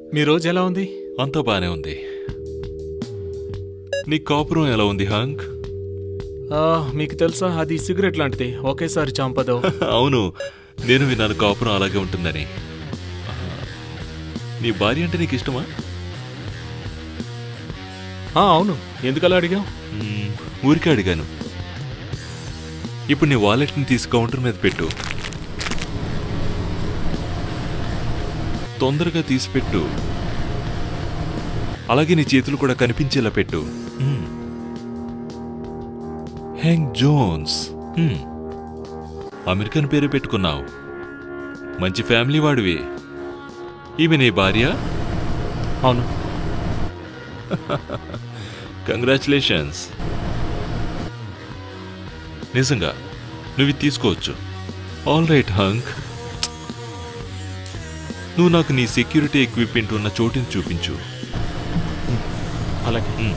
మీ రోజు ఎలా ఉంది అంతా బానే ఉంది నీ కాపురం ఎలా ఉంది హాంక్ ఆ, మీకు తెలుసా అది సిగరెట్ లాంటిది ఒకేసారి చంపదు అవును నేను విన్నాను కాపురం అలాగే ఉంటుందని ఆ, నీ భార్య అంటే నీకు ఇష్టమా ఆ, అవును ఎందుకలా అడిగావు మ్మ్, ఊరికే అడిగాను ఇప్పుడు నీ వాలెట్ని తీసి కౌంటర్ మీద పెట్టు తొందరగా తీసి పెట్టు అలాగే నీ చేతులు కూడా కనిపించేలా పెట్టు మ్మ్. హెంగ్ జోన్స్ మ్మ్. అమెరికన్ పేరు పెట్టుకున్నావు మంచి ఫ్యామిలీ వాడివి ఈమె నీ భార్య అవును కంగ్రాచులేషన్స్ నిజంగా నువ్వు ఇది తీసుకోవచ్చు ఆల్ రైట్ హంక్ నువ్వు నాకు నీ సెక్యూరిటీ ఎక్విప్మెంట్ ఉన్న చోటుని చూపించు అలాగే hmm.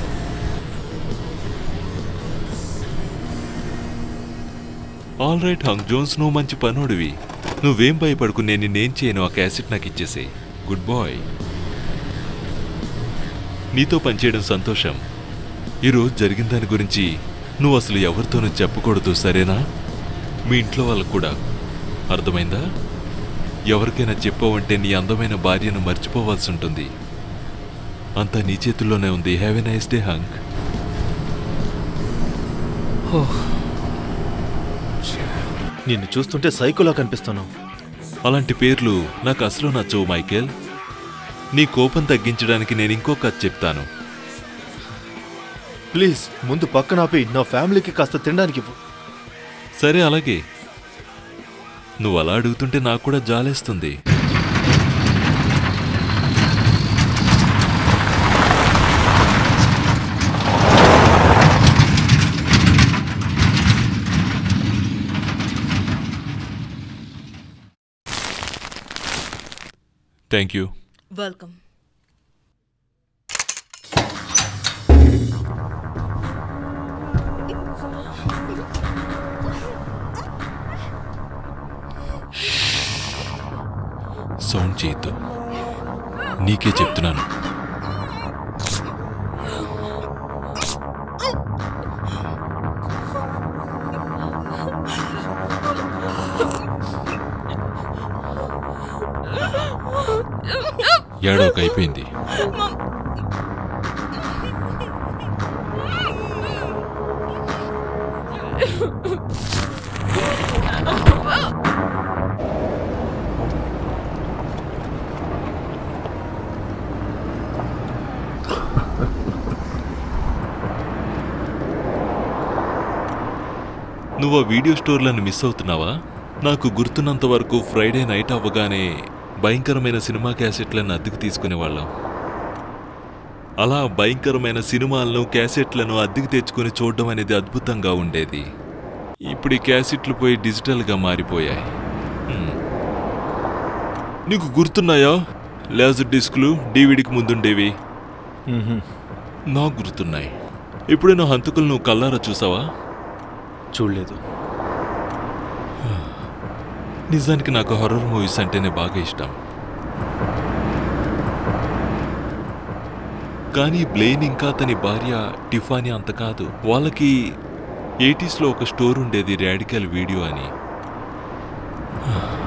All right Hank Jones నువ్వు మంచి పనోడివి నువ్వేం భయపడుకు నేను నిన్నేం చేయను ఆ క్యాసెట్ నాకు ఇచ్చేసేయ్ గుడ్ బాయ్ నీతో పనిచేయడం సంతోషం ఈరోజు జరిగిన దాని గురించి నువ్వు అసలు ఎవరితోనూ చెప్పకూడదు సరేనా మీ ఇంట్లో వాళ్ళకు కూడా అర్థమైందా ఎవరికైనా చెప్పావంటే నీ అందమైన భార్యను మర్చిపోవాల్సి ఉంటుంది అంతా నీ చేతుల్లోనే ఉంది have a nice day Hank నిన్ను చూస్తుంటే సైకోలా కనిపిస్తున్నావు అలాంటి పేర్లు నాకు అసలు నచ్చవు మైకేల్ నీ కోపం తగ్గించడానికి నేను ఇంకో కథ చెప్తాను ప్లీజ్ ముందు పక్కన ఆపి నా ఫ్యామిలీకి కాస్త తినడానికి ఇవ్వు సరే అలాగే నువ్వు అలా అడుగుతుంటే నాకు కూడా జాలేస్తుంది థ్యాంక్ యూ వెల్కమ్ సౌండ్ చేయొద్దు నీకే చెప్తున్నాను ఏడోక అయిపోయింది నువ్వు ఆ వీడియో స్టోర్లను మిస్ అవుతున్నావా నాకు గుర్తున్నంత వరకు ఫ్రైడే నైట్ అవ్వగానే భయంకరమైన సినిమా క్యాసెట్లను అద్దెకు తీసుకునేవాళ్ళం అలా భయంకరమైన సినిమాలను క్యాసెట్లను అద్దెకు తెచ్చుకొని చూడడం అనేది అద్భుతంగా ఉండేది ఇప్పుడు ఈ క్యాసెట్లు పోయి డిజిటల్గా మారిపోయాయి హ్మ్. నీకు గుర్తున్నాయా లేజర్ డిస్క్లు డీవీడీకి ముందుండేవి నాకు గుర్తున్నాయి ఎప్పుడైనా హంతకులు నువ్వు కల్లారా చూసావా చూడలేదు నిజానికి నాకు హర్రర్ మూవీస్ అంటేనే బాగా ఇష్టం కానీ బ్లెయిన్ ఇంకా అతని భార్య టిఫానీ అంత కాదు వాళ్ళకి ఎయిటీస్లో ఒక స్టోర్ ఉండేది రాడికల్ వీడియో అని